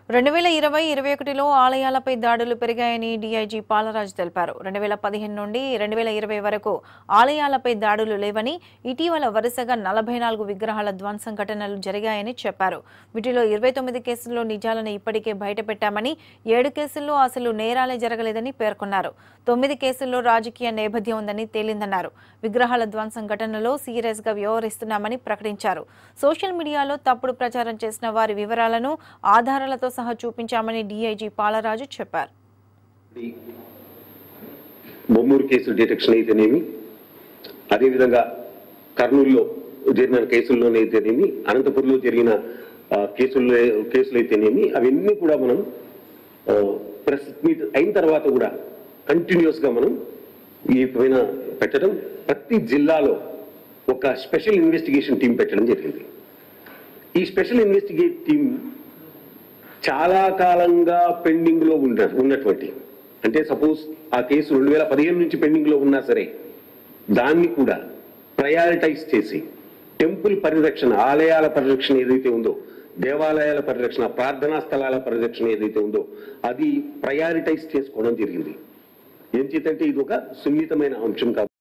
రెండు వేల ఇరవై ఇరవై ఒకటిలో ఆలయాలపై దాడులు పెరిగాయని డీఐజీ పాలరాజు తెలిపారు రెండు వేల పదిహేను నుండి రెండు వేల ఇరవై వరకు ఆలయాలపై దాడులు లేవని ఇటీవల వరుసగా నలభై నాలుగు విగ్రహాల ధ్వంసం ఘటనలు జరిగాయని చెప్పారు వీటిలో ఇరవై తొమ్మిది కేసుల్లో నిజాలను ఇప్పటికే బయటపెట్టామని ఏడు కేసుల్లో అసలు నేరాలే జరగలేదని పేర్కొన్నారు తొమ్మిది కేసుల్లో రాజకీయ నేపథ్యం ఉందని తేలిందన్నారు విగ్రహాల ధ్వంసం ఘటనలో సీరియస్ గా వ్యవహరిస్తున్నామని ప్రకటించారు సోషల్ మీడియాలో తప్పుడు ప్రచారం చేసిన వారి వివరాలను ఆధారాలతో సహా చూపించామని డీఐజీ పాలరాజు చెప్పారు ఈ బొమ్మూరు కేసు డిటెక్షన్ అయితేనేమి అదేవిధంగా కర్నూలులో జరిగిన కేసుల్లోనైతేనేమి అనంతపురంలో జరిగిన ఆ, కేసుల్లో కేసులు అయితేనేమి అవన్నీ కూడా మనం ఆ, ప్రెస్ మీట్ అయిన తర్వాత కూడా కంటిన్యూస్ గా మనం ఈ పైన పెట్టడం ప్రతి జిల్లాలో ఒక స్పెషల్ ఇన్వెస్టిగేషన్ టీం పెట్టడం జరిగింది ఈ స్పెషల్ ఇన్వెస్టిగేట్ టీం చాలా కాలంగా పెండింగ్ లో ఉన్న ఉన్నటువంటి అంటే సపోజ్ ఆ కేసు రెండు వేల పదిహేను నుంచి పెండింగ్ లో ఉన్నా సరే దాన్ని కూడా ప్రయారిటైజ్ చేసి టెంపుల్ పరిరక్షణ ఆలయాల పరిరక్షణ ఏదైతే ఉందో దేవాలయాల పరిరక్షణ ప్రార్థనా స్థలాల పరిరక్షణ ఏదైతే ఉందో అది ప్రయారిటైజ్ చేసుకోవడం జరిగింది ఏం చేతంటే ఇది ఒక సున్నితమైన అంశం కాబట్టి